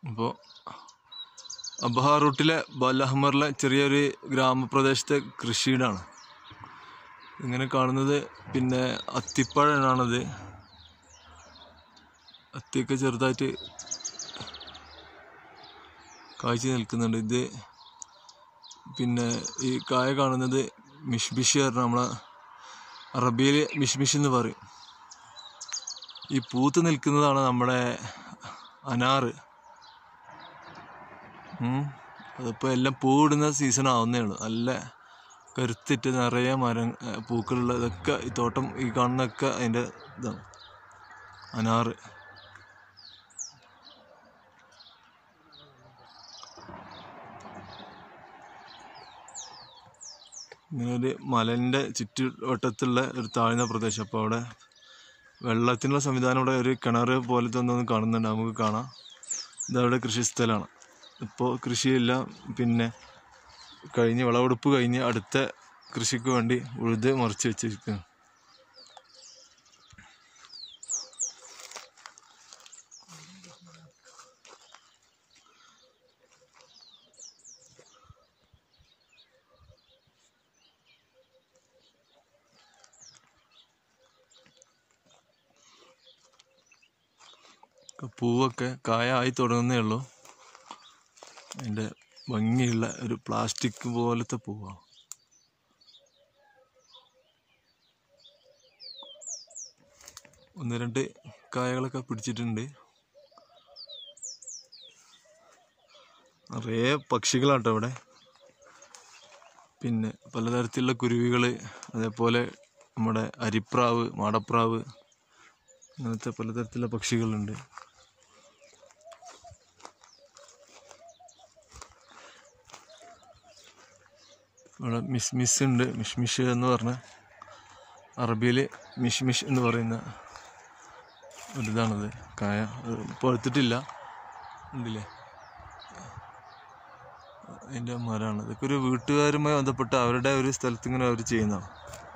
അപ്പോൾ അബഹ റൂട്ടിലെ ബലഹമറിലെ ചെറിയൊരു ഗ്രാമപ്രദേശത്തെ കൃഷിയിടാണ് ഇങ്ങനെ കാണുന്നത് പിന്നെ അത്തിപ്പഴമാണത് അത്തിയൊക്കെ ചെറുതായിട്ട് കാഴ്ച നിൽക്കുന്നുണ്ട് ഇത് പിന്നെ ഈ കായ കാണുന്നത് മിഷ്മിഷ് പറഞ്ഞ നമ്മളെ അറബിയിൽ മിഷ്മിഷ് എന്ന് പറയും ഈ പൂത്ത് നിൽക്കുന്നതാണ് നമ്മുടെ അനാറ് ഉം. അതിപ്പോൾ എല്ലാം പൂവിടുന്ന സീസൺ ആവുന്നേ ഉള്ളൂ നല്ല കരുത്തിട്ട് നിറയെ മരം ഏ, പൂക്കളുള്ള ഇതൊക്കെ ഈ തോട്ടം ഈ കാണുന്നൊക്കെ അതിൻ്റെ ഇതാണ് അനാറ് ഇങ്ങനെ ഒരു മലൻ്റെ ചുറ്റുവട്ടത്തുള്ള ഒരു താഴ്ന്ന പ്രദേശം അപ്പോൾ അവിടെ വെള്ളത്തിനുള്ള സംവിധാനം ഇവിടെ ഒരു കിണർ പോലത്തെ ഒന്നും കാണുന്നുണ്ട് നമുക്ക് കാണാം ഇതവിടെ കൃഷി സ്ഥലമാണ് ഇപ്പോൾ കൃഷിയില്ല പിന്നെ കഴിഞ്ഞ് വിളവെടുപ്പ് കഴിഞ്ഞ് അടുത്ത കൃഷിക്ക് വേണ്ടി ഉഴുത് മറിച്ച് വെച്ചിരിക്കുന്നു ഒക്കെ പൂവൊക്കെ കായ ആയി തുടങ്ങുന്നേ ഉള്ളൂ അതിൻ്റെ ഭംഗിയുള്ള ഒരു പ്ലാസ്റ്റിക് പോലത്തെ പൂവാണ് ഒന്ന് രണ്ട് കായകളൊക്കെ പിടിച്ചിട്ടുണ്ട് നിറയെ പക്ഷികളാട്ടോ ഇവിടെ പിന്നെ പലതരത്തിലുള്ള കുരുവികൾ അതേപോലെ നമ്മുടെ അരിപ്രാവ് മാടപ്രാവ് അങ്ങനത്തെ പലതരത്തിലുള്ള പക്ഷികളുണ്ട് ഇവിടെ മിസ് മിസ് ഉണ്ട് മിഷ്മിഷ് എന്ന് പറഞ്ഞ അറബിയിൽ മിഷ്മിഷ് എന്ന് പറയുന്ന ഒരിതാണത് കായ അത് പഴുത്തിട്ടില്ല ഉണ്ടല്ലേ അതിൻ്റെ മരമാണ് ഇതൊക്കെ ഒരു വീട്ടുകാരുമായി ബന്ധപ്പെട്ട് അവരുടെ ഒരു സ്ഥലത്ത് ഇങ്ങനെ അവർ ചെയ്യുന്നതാണ്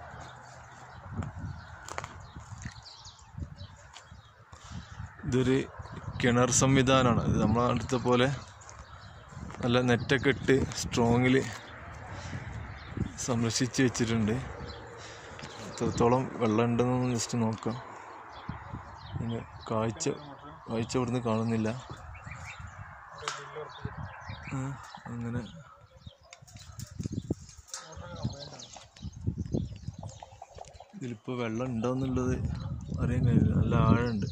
ഇതൊരു കിണർ സംവിധാനമാണ് ഇത് നമ്മളെ അടുത്ത പോലെ നല്ല നെറ്റൊക്കെ ഇട്ട് സ്ട്രോങ്ങിൽ സംരക്ഷിച്ച് വെച്ചിട്ടുണ്ട് എത്രത്തോളം വെള്ളം ഉണ്ടെന്നൊന്ന് ജസ്റ്റ് നോക്കാം പിന്നെ കാഴ്ച കാഴ്ച ഇവിടുന്ന് കാണുന്നില്ല ആ, അങ്ങനെ ഇതിലിപ്പോൾ വെള്ളം ഉണ്ടോയെന്നുള്ളത് അറിയാൻ കഴിയില്ല നല്ല ആഴമുണ്ട്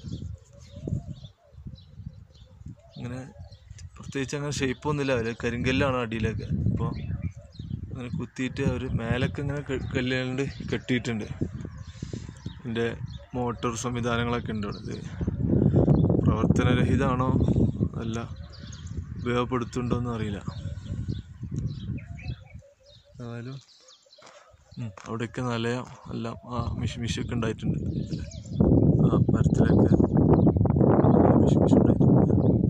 അങ്ങനെ പ്രത്യേകിച്ച് അങ്ങനെ ഷേപ്പൊന്നുമില്ല അവർ കരിങ്കല്ലാണ് അടിയിലൊക്കെ അപ്പോൾ അങ്ങനെ കുത്തിയിട്ട് അവർ മേലൊക്കെ ഇങ്ങനെ ക- കല്ലുകൊണ്ട് കെട്ടിയിട്ടുണ്ട് ഇതിൻ്റെ മോട്ടോർ സംവിധാനങ്ങളൊക്കെ ഉണ്ട് ഇവിടെ ഇത് പ്രവർത്തനരഹിതമാണോ അല്ല ഉപയോഗപ്പെടുത്തുന്നുണ്ടോയെന്നും അറിയില്ല ഏതായാലും ഉം, അവിടെയൊക്കെ നല്ല എല്ലാം ആ മിഷ് മിഷൊക്കെ ഉണ്ടായിട്ടുണ്ട് അല്ലേ ആ മരത്തിലൊക്കെ മിഷ് മിഷ് ഉണ്ടായിട്ടുണ്ട്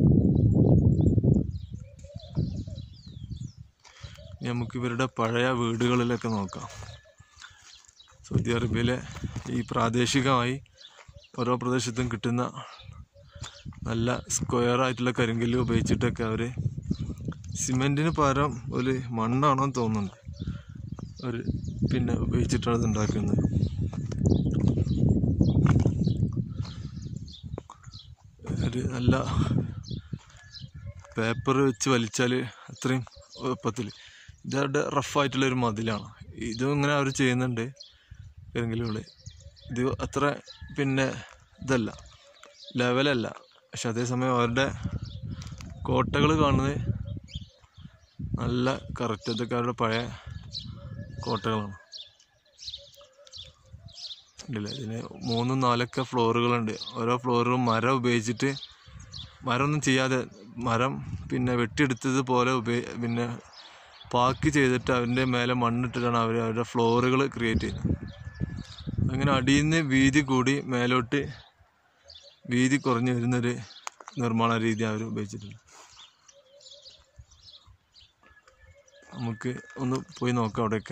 ഇനി നമുക്ക് ഇവരുടെ പഴയ വീടുകളിലൊക്കെ നോക്കാം സൗദി അറേബ്യയിലെ ഈ പ്രാദേശികമായി ഓരോ പ്രദേശത്തും കിട്ടുന്ന നല്ല സ്ക്വയർ ആയിട്ടുള്ള കരിങ്കല്ല് ഉപയോഗിച്ചിട്ടൊക്കെ അവർ സിമെൻറ്റിന് പകരം ഒരു മണ്ണാണോ എന്ന് തോന്നുന്നുണ്ട് ഒരു പിന്നെ ഉപയോഗിച്ചിട്ടാണ് ഇത് ഉണ്ടാക്കുന്നത് ഒരു നല്ല പേപ്പർ വെച്ച് വലിച്ചാൽ അത്രയും എളുപ്പത്തിൽ ഇതവരുടെ റഫായിട്ടുള്ള ഒരു മതിലാണ് ഇതും ഇങ്ങനെ അവർ ചെയ്യുന്നുണ്ട് കരിങ്കല്ലുകൾ ഇത് അത്ര പിന്നെ ഇതല്ല ലെവലല്ല പക്ഷെ അതേസമയം അവരുടെ കോട്ടകൾ കാണുന്നത് നല്ല കറക്റ്റ് ഇതൊക്കെ അവരുടെ പഴയ കോട്ടകളാണ് ഉണ്ടല്ലേ ഇതിന് മൂന്നും നാലൊക്കെ ഫ്ലോറുകളുണ്ട് ഓരോ ഫ്ലോറും മരം ഉപയോഗിച്ചിട്ട് മരമൊന്നും ചെയ്യാതെ മരം പിന്നെ വെട്ടിയെടുത്തത് പോലെ ഉപയോഗ പിന്നെ പാക്ക് ചെയ്തിട്ട് അതിൻ്റെ മേലെ മണ്ണിട്ടിട്ടാണ് അവർ അവരുടെ ഫ്ലോറുകൾ ക്രിയേറ്റ് ചെയ്യുന്നത് അങ്ങനെ അടിയിൽ നിന്ന് വീതി കൂടി മേലോട്ട് വീതി കുറഞ്ഞു വരുന്നൊരു നിർമ്മാണ രീതി അവർ ഉപയോഗിച്ചിട്ടുണ്ട് നമുക്ക് ഒന്ന് പോയി നോക്കാം അവിടെയൊക്കെ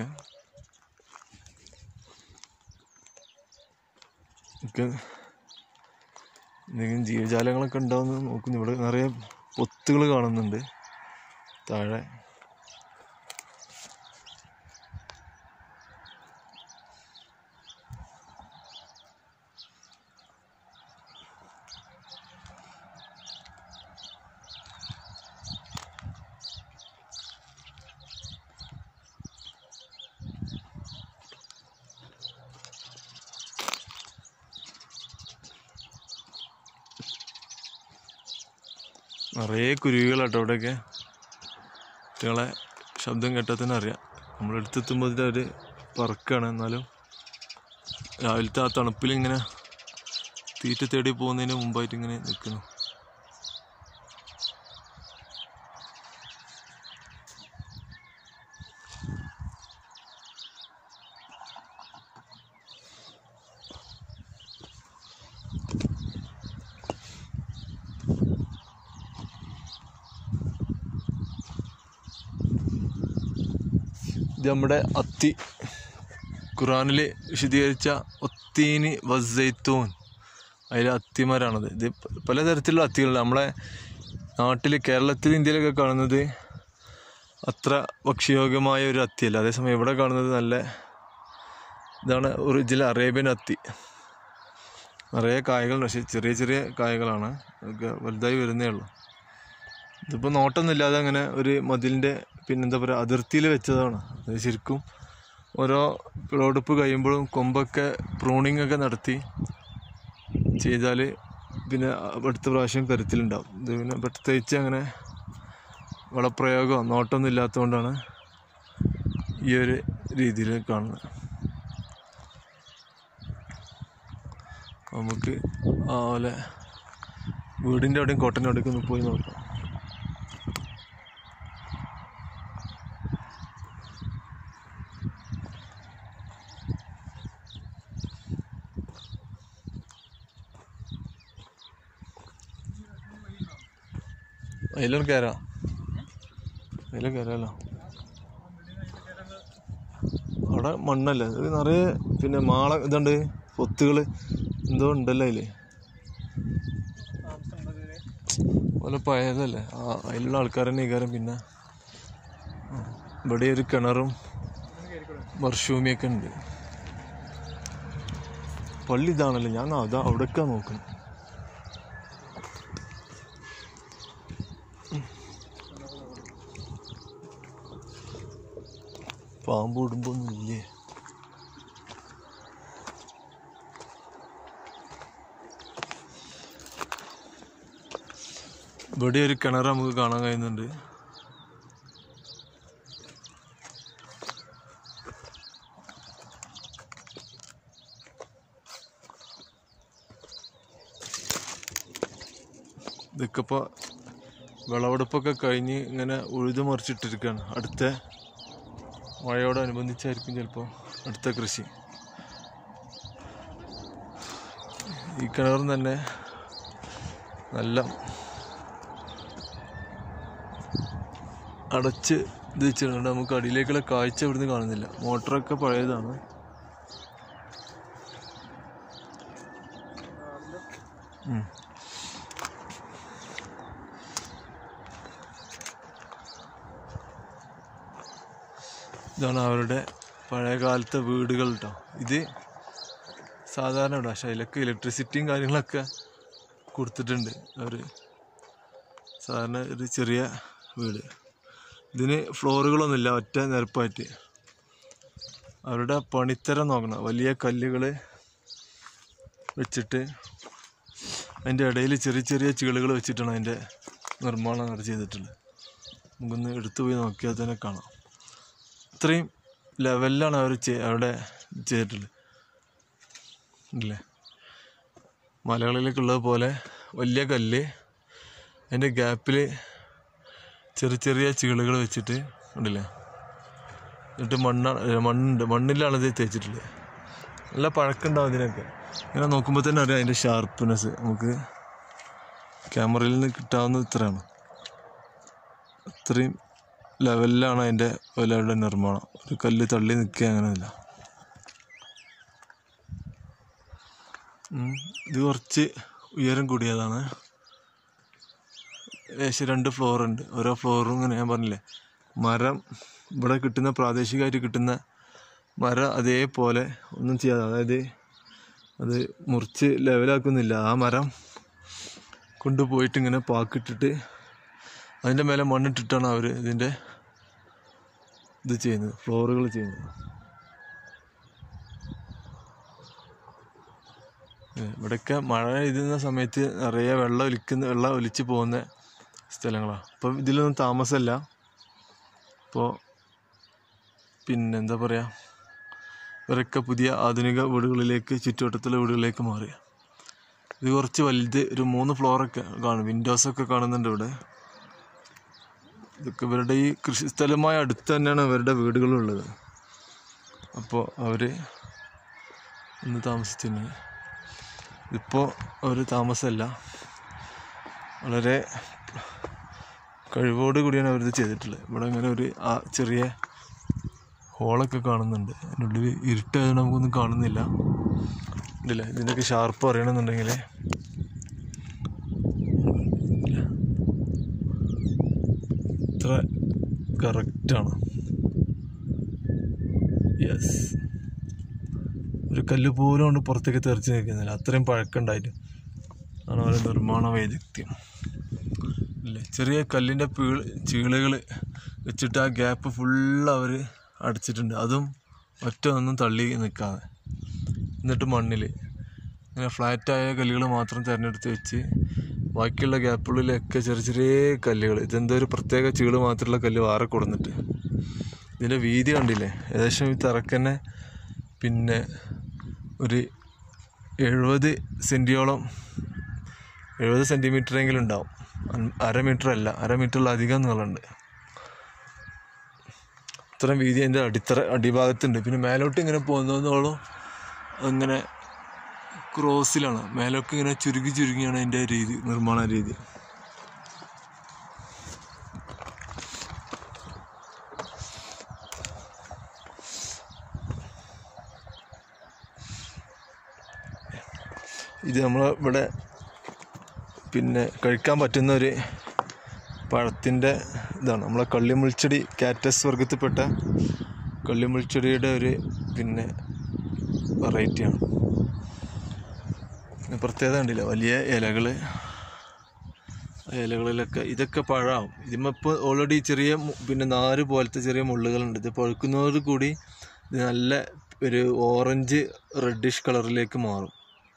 ഒക്കെ എന്തെങ്കിലും ജീവജാലങ്ങളൊക്കെ ഉണ്ടാവുമെന്ന് നോക്കുന്നു ഇവിടെ നിറയെ പൊത്തുകൾ കാണുന്നുണ്ട് താഴെ നിറയെ കുരുവികളാട്ടോ ഇവിടെയൊക്കെ കുട്ടികളെ ശബ്ദം കേട്ടാൽ തന്നെ അറിയാം നമ്മൾ അടുത്തെത്തുമ്പോൾ അവർ പറക്കാണ് എന്നാലും രാവിലത്തെ ആ തണുപ്പിൽ ഇങ്ങനെ തീറ്റ തേടി പോകുന്നതിന് മുമ്പായിട്ട് ഇങ്ങനെ നിൽക്കുന്നു ഇത് നമ്മുടെ അത്തി ഖുറാനിൽ വിശദീകരിച്ച ഒത്തീനി വസൈത്തൂൻ അതിലെ അത്തിമരാണത് ഇത് പലതരത്തിലുള്ള അത്തികളുണ്ട് നമ്മളെ നാട്ടിൽ കേരളത്തിൽ ഇന്ത്യയിലൊക്കെ കാണുന്നത് അത്ര ഭക്ഷ്യയോഗ്യമായ ഒരു അത്തിയല്ല അതേസമയം ഇവിടെ കാണുന്നത് നല്ല ഇതാണ് ഒറിജിനൽ അറേബ്യൻ അത്തി നിറയെ കായകളുണ്ട് പക്ഷേ ചെറിയ ചെറിയ കായകളാണ് അതൊക്കെ വലുതായി വരുന്നേ ഉള്ളൂ ഇതിപ്പോൾ നോട്ടൊന്നുമില്ലാതെ അങ്ങനെ ഒരു മതിലിൻ്റെ പിന്നെന്താ പറയുക അതിർത്തിയിൽ വെച്ചതാണ് അത് ശരിക്കും ഓരോ വിളവെടുപ്പ് കഴിയുമ്പോഴും കൊമ്പൊക്കെ പ്രൂണിംഗ് ഒക്കെ നടത്തി ചെയ്താൽ പിന്നെ അടുത്ത പ്രാവശ്യം കരുത്തിലുണ്ടാവും ഇത് പിന്നെ പ്രത്യേകിച്ച് അങ്ങനെ വളപ്രയോഗമോ നോട്ടമൊന്നും ഇല്ലാത്തതുകൊണ്ടാണ് ഈ ഒരു രീതിയിൽ കാണുന്നത് നമുക്ക് ആ പോലെ വീടിൻ്റെ അവിടെയും കോട്ടൻ്റെ അവിടെയൊക്കെ ഒന്ന് പോയി നോക്കാം അതിലും കയറാം അതിലും കയറാമല്ലോ അവിടെ മണ്ണല്ലേ ഇത് നിറയെ പിന്നെ മാള ഇതുണ്ട് പൊത്തുകൾ എന്തോ ഉണ്ടല്ലോ അതില് പോലെ പഴയതല്ലേ ആ അതിലുള്ള ആൾക്കാർ തന്നെ ഇക്കാരം പിന്നെ ആ, ഇവിടെ ഒരു കിണറും വർഷഭൂമിയൊക്കെ ഉണ്ട് പള്ളി ഇതാണല്ലോ ഞാൻ അതാ അവിടേക്കാ നോക്കുന്നത് പാമ്പ് ഇടുമ്പൊന്നും ഇല്ലേ ഇവിടെ ഒരു കിണർ നമുക്ക് കാണാൻ കഴിയുന്നുണ്ട് ഇതൊക്കെ ഇപ്പോൾ വിളവെടുപ്പൊക്കെ കഴിഞ്ഞ് ഇങ്ങനെ ഉഴുതു മറിച്ചിട്ടിരിക്കുകയാണ് അടുത്ത മഴയോടനുബന്ധിച്ചായിരിക്കും ചിലപ്പോൾ അടുത്ത കൃഷി ഈ കിണറും തന്നെ നല്ല അടച്ച് ഇത് വെച്ചിട്ടുണ്ട് നമുക്ക് അടിയിലേക്കുള്ള കാഴ്ച ഇവിടുന്ന് കാണുന്നില്ല മോട്ടറൊക്കെ പഴയതാണ് ഉം. ഇതാണ് അവരുടെ പഴയ കാലത്തെ വീടുകൾ കേട്ടോ ഇത് സാധാരണ ഇവിടെ പക്ഷേ അതിലൊക്കെ ഇലക്ട്രിസിറ്റിയും കാര്യങ്ങളൊക്കെ കൊടുത്തിട്ടുണ്ട് അവർ സാധാരണ ഒരു ചെറിയ വീട് ഇതിന് ഫ്ലോറുകളൊന്നുമില്ല ഒറ്റ നിരപ്പായിട്ട് അവരുടെ പണിത്തരം നോക്കണം വലിയ കല്ലുകൾ വെച്ചിട്ട് അതിൻ്റെ ഇടയിൽ ചെറിയ ചെറിയ ചീളുകൾ വെച്ചിട്ടാണ് അതിൻ്റെ നിർമ്മാണം അവിടെ ചെയ്തിട്ടുള്ളത് നമുക്കൊന്ന് എടുത്തു പോയി നോക്കിയാൽ തന്നെ കാണാം ഇത്രയും ലെവലിലാണ് അവർ അവിടെ ചെയ്തിട്ടുള്ളത് ഇല്ലേ മലകളിലേക്കുള്ളത് പോലെ വലിയ കല്ല് അതിൻ്റെ ഗ്യാപ്പിൽ ചെറിയ ചെറിയ ചീളുകൾ വെച്ചിട്ട് ഉണ്ടല്ലേ എന്നിട്ട് മണ്ണാണ് ഏ, മണ്ണുണ്ട് മണ്ണിലാണ് ഇത് തേച്ചിട്ടുള്ളത് നല്ല പഴക്കമുണ്ടാവും ഇതിനൊക്കെ ഇങ്ങനെ നോക്കുമ്പോൾ തന്നെ അറിയാം അതിൻ്റെ ഷാർപ്പ്നെസ് നമുക്ക് ക്യാമറയിൽ നിന്ന് കിട്ടാവുന്ന ഇത്രയാണ് അത്രയും ലെവലിലാണ് അതിൻ്റെ ഒലയുടെ നിർമ്മാണം ഒരു കല്ല് തള്ളി നിൽക്കുക അങ്ങനെയല്ല ഉം. ഇത് കുറച്ച് ഉയരം കൂടിയതാണ് ഏകദേശം രണ്ട് ഫ്ലോർ ഉണ്ട് ഓരോ ഫ്ലോറും ഇങ്ങനെ ഞാൻ പറഞ്ഞില്ലേ മരം ഇവിടെ കിട്ടുന്ന പ്രാദേശികമായിട്ട് കിട്ടുന്ന മരം അതേപോലെ ഒന്നും ചെയ്യാതെ അതായത് അത് മുറിച്ച് ലെവലാക്കുന്നില്ല ആ മരം കൊണ്ടുപോയിട്ട് ഇങ്ങനെ പാക്കിട്ടിട്ട് അതിൻ്റെ മേലെ മണ്ണിട്ടിട്ടാണ് അവർ ഇതിൻ്റെ ഇത് ചെയ്യുന്നത് ഫ്ലോറുകൾ ചെയ്യുന്നത് ഏ, ഇവിടെയൊക്കെ മഴ പെയ്യുന്ന സമയത്ത് നിറയെ വെള്ളം ഒലിക്കുന്ന വെള്ളം ഒലിച്ച് പോകുന്ന സ്ഥലങ്ങളാണ് അപ്പം ഇതിലൊന്നും താമസമല്ല ഇപ്പോൾ പിന്നെന്താ പറയുക ഇവരൊക്കെ പുതിയ ആധുനിക വീടുകളിലേക്ക് ചുറ്റുവട്ടത്തുള്ള വീടുകളിലേക്ക് മാറി ഇത് കുറച്ച് വലുത് ഒരു മൂന്ന് ഫ്ലോറൊക്കെ കാണും വിൻഡോസൊക്കെ കാണുന്നുണ്ട് ഇവിടെ ഇതൊക്കെ ഇവരുടെ ഈ കൃഷിസ്ഥലമായ അടുത്ത് തന്നെയാണ് ഇവരുടെ വീടുകളുള്ളത് അപ്പോൾ അവർ ഇന്ന് താമസിച്ചിരുന്നത് ഇപ്പോൾ അവർ താമസമല്ല വളരെ കഴിവോട് കൂടിയാണ് അവരിത് ചെയ്തിട്ടുള്ളത് ഇവിടെ ഇങ്ങനെ ഒരു ആ ചെറിയ ഹോളൊക്കെ കാണുന്നുണ്ട് അതിനുള്ളിൽ ഇരുട്ടായതുകൊണ്ട് നമുക്കൊന്നും കാണുന്നില്ല ഇല്ല ഇതിൻ്റെയൊക്കെ ഷാർപ്പ് അറിയണമെന്നുണ്ടെങ്കിൽ ഇത്ര കറക്റ്റാണ് യെസ് ഒരു കല്ല് പോലും കൊണ്ട് പുറത്തേക്ക് തെറിച്ച് നിൽക്കുന്നില്ല അത്രയും പഴക്കമുണ്ടായിട്ട് ആണ് അവരുടെ നിർമ്മാണ വൈദഗ്ധ്യം ഇല്ലേ ചെറിയ കല്ലിൻ്റെ പീള് ചീളുകൾ വെച്ചിട്ട് ആ ഗ്യാപ്പ് ഫുള്ള് അവർ അടച്ചിട്ടുണ്ട് അതും ഒറ്റ ഒന്നും തള്ളി നിൽക്കാതെ എന്നിട്ട് മണ്ണിൽ ഇങ്ങനെ ഫ്ലാറ്റായ കല്ലുകൾ മാത്രം തിരഞ്ഞെടുത്ത് വെച്ച് ബാക്കിയുള്ള ഗ്യാപ്പുകളിലൊക്കെ ചെറിയ ചെറിയ കല്ലുകൾ ഇതെന്തോ ഒരു പ്രത്യേക ചീള് മാത്രമുള്ള കല്ല് വേറെ കൊടുന്നിട്ട് ഇതിൻ്റെ വീതി കണ്ടില്ലേ ഏകദേശം ഈ തറക്കന്നെ പിന്നെ ഒരു എഴുപത് സെൻറ്റിയോളം എഴുപത് സെൻറ്റിമീറ്ററെങ്കിലും ഉണ്ടാവും അൻ- അര മീറ്റർ അല്ല അര മീറ്ററിലധികം നീളമുണ്ട് ഇത്രയും വീതി അതിൻ്റെ അടിത്തറ അടിഭാഗത്തുണ്ട് പിന്നെ മേലോട്ട് ഇങ്ങനെ പോകുന്നതോളം അങ്ങനെ ക്രോസിലാണ് മേലൊക്കെ ഇങ്ങനെ ചുരുങ്ങി ചുരുങ്ങിയാണ് അതിൻ്റെ രീതി നിർമ്മാണ രീതി ഇത് നമ്മൾ ഇവിടെ പിന്നെ കഴിക്കാൻ പറ്റുന്ന ഒരു പഴത്തിൻ്റെ ഇതാണ് നമ്മളെ കള്ളിമുൾച്ചെടി കാറ്റസ് വർഗത്തിൽപ്പെട്ട കള്ളിമുൾച്ചെടിയുടെ ഒരു പിന്നെ വെറൈറ്റിയാണ് പിന്നെ പ്രത്യേകത കണ്ടില്ല വലിയ ഇലകൾ ഇലകളിലൊക്കെ ഇതൊക്കെ പഴമാവും ഇതിപ്പോൾ ഓൾറെഡി ചെറിയ മു- പിന്നെ നാര് പോലത്തെ ചെറിയ മുള്ളുകളുണ്ട് ഇത് പഴുക്കുന്നതോട് കൂടി ഇത് നല്ല ഒരു ഓറഞ്ച് റെഡിഷ് കളറിലേക്ക് മാറും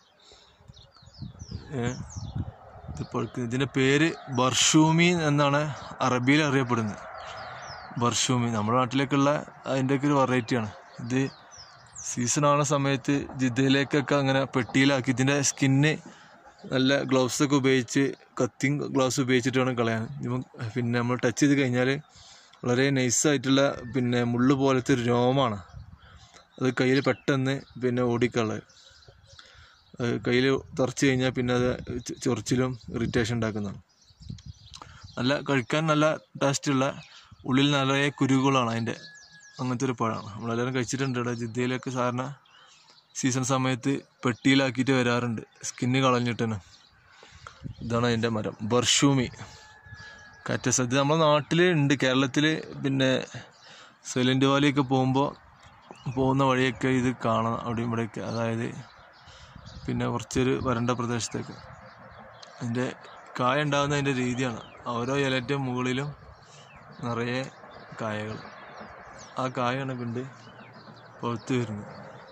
ഏ? ഇത് പഴുക്കുന്ന ഇതിൻ്റെ പേര് ബർഷൂമി എന്നാണ് അറബിയിൽ അറിയപ്പെടുന്നത് ബർഷൂമി നമ്മുടെ നാട്ടിലേക്കുള്ള അതിൻ്റെയൊക്കെ ഒരു വെറൈറ്റിയാണ് ഇത് സീസൺ ആവുന്ന സമയത്ത് ജിദ്ദയിലേക്കൊക്കെ അങ്ങനെ പെട്ടിയിലാക്കി ഇതിൻ്റെ സ്കിന്ന് നല്ല ഗ്ലൗസ് ഒക്കെ ഉപയോഗിച്ച് കത്തിയും ഗ്ലൗസ് ഉപയോഗിച്ചിട്ട് വേണം കളയാൻ ഇപ്പം പിന്നെ നമ്മൾ ടച്ച് ചെയ്ത് കഴിഞ്ഞാൽ വളരെ നൈസായിട്ടുള്ള പിന്നെ മുള്ള് പോലത്തെ ഒരു രോമാണ് അത് കയ്യിൽ പെട്ടെന്ന് പിന്നെ ഓടിക്കളയും കയ്യിൽ തുറച്ച് കഴിഞ്ഞാൽ പിന്നെ അത് ചൊ- ചൊറിച്ചിലും ഇറിറ്റേഷൻ ഉണ്ടാക്കുന്നതാണ് നല്ല കഴിക്കാൻ നല്ല ടേസ്റ്റുള്ള ഉള്ളിൽ നിറയെ കുരുകളാണ് അതിൻ്റെ അങ്ങനത്തെ ഒരു പഴമാണ് നമ്മളെല്ലാവരും കഴിച്ചിട്ടുണ്ട് ഇവിടെ ജിദ്ദയിലൊക്കെ സാധാരണ സീസൺ സമയത്ത് പെട്ടിയിലാക്കിയിട്ട് വരാറുണ്ട് സ്കിന്ന് കളഞ്ഞിട്ട് തന്നെ ഇതാണ് അതിൻ്റെ മരം ബർഷൂമി കാറ്റസ് ഇത് നമ്മുടെ നാട്ടിൽ ഉണ്ട് കേരളത്തിൽ പിന്നെ സൈലൻറ്റ് വാലിയൊക്കെ പോകുമ്പോൾ പോകുന്ന വഴിയൊക്കെ ഇത് കാണാം അവിടെയും ഇവിടെയൊക്കെ അതായത് പിന്നെ കുറച്ചൊരു വരണ്ട പ്രദേശത്തേക്ക് അതിൻ്റെ കായ ഉണ്ടാകുന്നതിൻ്റെ രീതിയാണ് ഓരോ ഇലൻ്റെ മുകളിലും നിറയെ കായകൾ ആ കായാണ് കണ്ട് പഴുത്ത് വരുന്നത്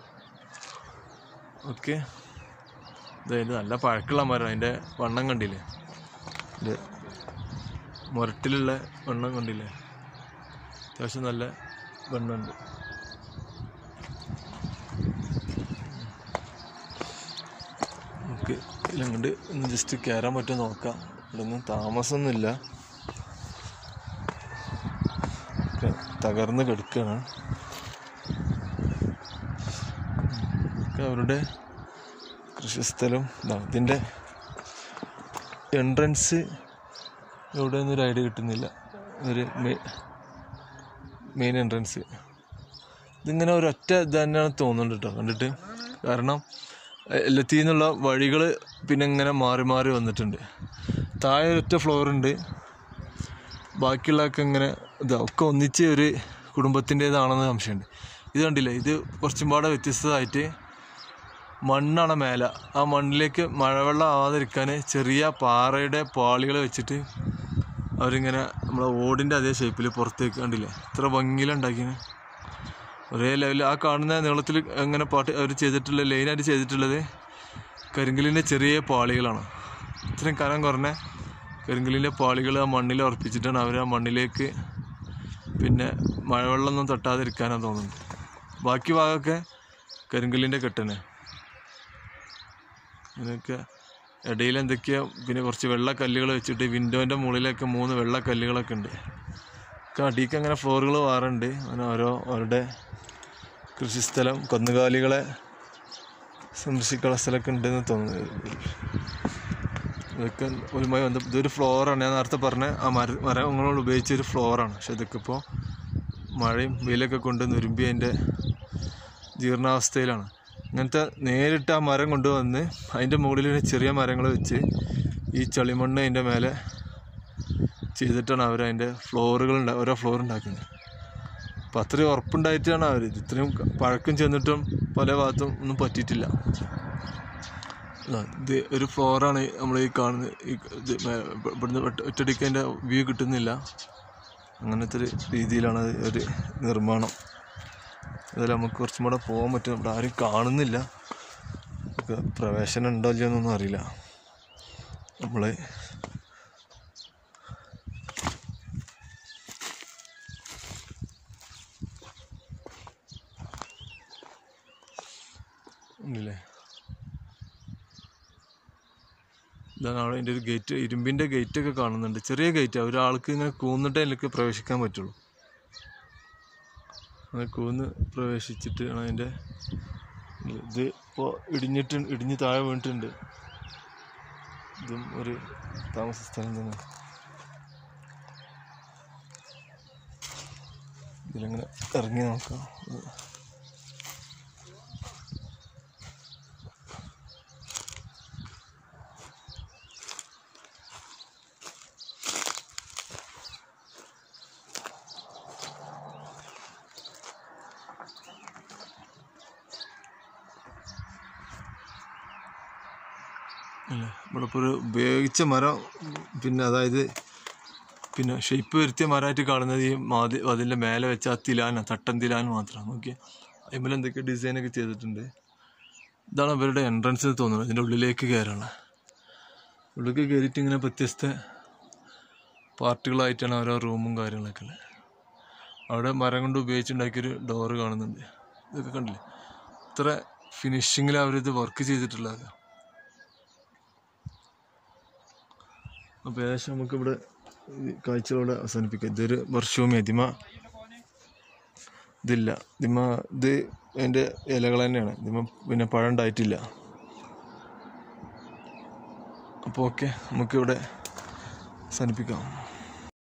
ഓക്കെ ഇതതിൻ്റെ നല്ല പഴക്കമുള്ള മരം അതിൻ്റെ വണ്ണം കണ്ടില്ലേ ഇത് മുരട്ടിലുള്ള വണ്ണം കണ്ടില്ലേ അത്യാവശ്യം നല്ല വണ്ണമുണ്ട് നമുക്ക് ഇതിലങ്ങോട്ട് ഒന്ന് ജസ്റ്റ് കയറാൻ പറ്റുമോ നോക്കാം ഇവിടെ ഒന്നും താമസമൊന്നുമില്ല ഒക്കെ തകർന്ന് കിടക്കുകയാണ് ഒക്കെ അവരുടെ കൃഷിസ്ഥലം ഇതാണ് ഇതിൻ്റെ എൻട്രൻസ് എവിടെയൊന്നും ഒരു ഐഡിയ കിട്ടുന്നില്ല ഒരു മെയിൻ എൻട്രൻസ് ഇതിങ്ങനെ ഒരൊറ്റ ഇത് തന്നെയാണ് തോന്നുന്നുണ്ട് കേട്ടോ കണ്ടിട്ട് കാരണം എല്ലാത്തിൽ നിന്നുള്ള വഴികൾ പിന്നെ ഇങ്ങനെ മാറി മാറി വന്നിട്ടുണ്ട് താഴെ ഒറ്റ ഫ്ലോർ ഉണ്ട് ബാക്കിയുള്ളതൊക്കെ ഇങ്ങനെ ഇതാ ഒക്കെ ഒന്നിച്ച് ഒരു കുടുംബത്തിൻ്റേതാണെന്ന് സംശയമുണ്ട് ഇത് കണ്ടില്ലേ ഇത് കുറച്ചും പാടെ വ്യത്യസ്തമായിട്ട് മണ്ണാണ് മേലെ ആ മണ്ണിലേക്ക് മഴവെള്ളം ആവാതിരിക്കാൻ ചെറിയ പാറയുടെ പാളികൾ വെച്ചിട്ട് അവരിങ്ങനെ നമ്മളെ ഓടിൻ്റെ അതേ ഷേപ്പിൽ പുറത്തേക്ക് കണ്ടില്ലേ ഇത്ര ഭംഗിയിലുണ്ടാക്കിന് ഒരേ ലെവലിൽ ആ കാണുന്ന നീളത്തിൽ എങ്ങനെ പാട്ട് അവർ ചെയ്തിട്ടുള്ള ലൈനായിട്ട് ചെയ്തിട്ടുള്ളത് കരിങ്കലിൻ്റെ ചെറിയ പാളികളാണ് ഇത്രയും കനം കുറഞ്ഞ കരിങ്കലിൻ്റെ പാളികൾ ആ മണ്ണിൽ ഉറപ്പിച്ചിട്ടാണ് അവർ ആ മണ്ണിലേക്ക് പിന്നെ മഴവെള്ളമൊന്നും തട്ടാതിരിക്കാനാണ് തോന്നുന്നത് ബാക്കി ഭാഗമൊക്കെ കരിങ്കല്ലിൻ്റെ കെട്ടനെ അങ്ങനെയൊക്കെ ഇടയിൽ എന്തൊക്കെയോ പിന്നെ കുറച്ച് വെള്ള കല്ലുകൾ വെച്ചിട്ട് വിൻഡോൻ്റെ മുകളിലൊക്കെ മൂന്ന് വെള്ള കല്ലുകളൊക്കെ ഉണ്ട് ഒക്കെ അടിക്ക് അങ്ങനെ ഫ്ലോറുകൾ മാറുന്നുണ്ട് അങ്ങനെ ഓരോ അവരുടെ കൃഷിസ്ഥലം കന്നുകാലികളെ സന്ദർശിക്കാനുള്ള സ്ഥലമൊക്കെ ഉണ്ടെന്ന് തോന്നുന്നു ഇതൊക്കെ ഒരുമായി ബന്ധം ഇതൊരു ഫ്ലോറാണ് ഞാൻ നേരത്തെ പറഞ്ഞ ആ മര മരങ്ങളോട് ഉപയോഗിച്ച ഒരു ഫ്ലോറാണ് പക്ഷെ ഇതൊക്കെ ഇപ്പോൾ മഴയും വെയിലൊക്കെ കൊണ്ട് നുരുമ്പി അതിൻ്റെ ജീർണാവസ്ഥയിലാണ് ഇങ്ങനത്തെ നേരിട്ട് ആ മരം കൊണ്ടുവന്ന് അതിൻ്റെ മുകളിൽ ഒരു ചെറിയ മരങ്ങൾ വെച്ച് ഈ ചളിമണ്ണ് അതിൻ്റെ മേലെ ചെയ്തിട്ടാണ് അവർ അതിൻ്റെ ഫ്ലോറുകൾ ഉണ്ടാ ഓരോ ഫ്ലോർ ഉണ്ടാക്കുന്നത് അപ്പം അത്രയും ഉറപ്പുണ്ടായിട്ടാണ് അവർ ഇത്രയും പഴക്കം ചെന്നിട്ടും പല ഭാഗത്തും ഒന്നും പറ്റിയിട്ടില്ല ആ, ഇത് ഒരു ഫ്ലോറാണ് നമ്മൾ ഈ കാണുന്നത് ഈ ഇത് മേ- ഇവിടുന്ന് ഒറ്റ- ഒറ്റയടിക്ക് അതിൻ്റെ വ്യൂ കിട്ടുന്നില്ല അങ്ങനത്തെ ഒരു രീതിയിലാണ് അത് ഒരു നിർമ്മാണം അതിൽ നമുക്ക് കുറച്ചും കൂടെ പോകാൻ പറ്റും ഇവിടെ ആരും കാണുന്നില്ല നമുക്ക് പ്രവേശനം ഉണ്ടോ ഇല്ലയോ എന്നൊന്നും അറിയില്ല നമ്മൾ ഉണ്ടല്ലേ ഇതാണ് അവിടെ അതിൻ്റെ ഒരു ഗേറ്റ് ഇരുമ്പിൻ്റെ ഗേറ്റൊക്കെ കാണുന്നുണ്ട് ചെറിയ ഗേറ്റാണ് ഒരാൾക്ക് ഇങ്ങനെ കൂന്നിട്ടേ അതിലേക്ക് പ്രവേശിക്കാൻ പറ്റുള്ളൂ അങ്ങനെ കൂന്ന് പ്രവേശിച്ചിട്ട് ആണ് അതിൻ്റെ ഇത് ഇപ്പോൾ ഇടിഞ്ഞിട്ട് ഇടിഞ്ഞ് താഴെ വീണിട്ടുണ്ട് ഇതും ഒരു താമസ സ്ഥലം തന്നെ ഇതിലിങ്ങനെ ഇറങ്ങി നോക്കാം അല്ലേ നമ്മളിപ്പോൾ ഒരു ഉപയോഗിച്ച മരം പിന്നെ അതായത് പിന്നെ ഷേപ്പ് വരുത്തിയ മരമായിട്ട് കാണുന്നത് ഈ മാതി അതിൻ്റെ മേലെ വെച്ച ആ തിലാന തട്ടൻ തിലാൻ മാത്രമാണ് നോക്കിയ അതിന്മേൽ എന്തൊക്കെ ഡിസൈനൊക്കെ ചെയ്തിട്ടുണ്ട് ഇതാണ് അവരുടെ എൻട്രൻസ് എന്ന് തോന്നുന്നത് ഇതിൻ്റെ ഉള്ളിലേക്ക് കയറാണ് ഉള്ളിലേക്ക് കയറിയിട്ട് ഇങ്ങനെ വ്യത്യസ്ത പാർട്ടികളായിട്ടാണ് ഓരോ റൂമും കാര്യങ്ങളൊക്കെ ഉള്ളത് അവിടെ മരം കൊണ്ട് ഉപയോഗിച്ചുണ്ടാക്കിയൊരു ഡോറ് കാണുന്നുണ്ട് ഇതൊക്കെ കണ്ടില്ലേ ഇത്ര ഫിനിഷിങ്ങിൽ അവരിത് വർക്ക് ചെയ്തിട്ടുള്ളത് അപ്പോൾ ഏകദേശം നമുക്കിവിടെ ഈ കാഴ്ചകളോടെ അവസാനിപ്പിക്കാം ഇതൊരു വർഷവും ഇതിമ ഇതില്ല ഇതിമ ഇത് അതിൻ്റെ ഇലകൾ തന്നെയാണ് ഇതിമ പിന്നെ പഴം ഉണ്ടായിട്ടില്ല അപ്പോൾ ഓക്കെ നമുക്കിവിടെ അവസാനിപ്പിക്കാം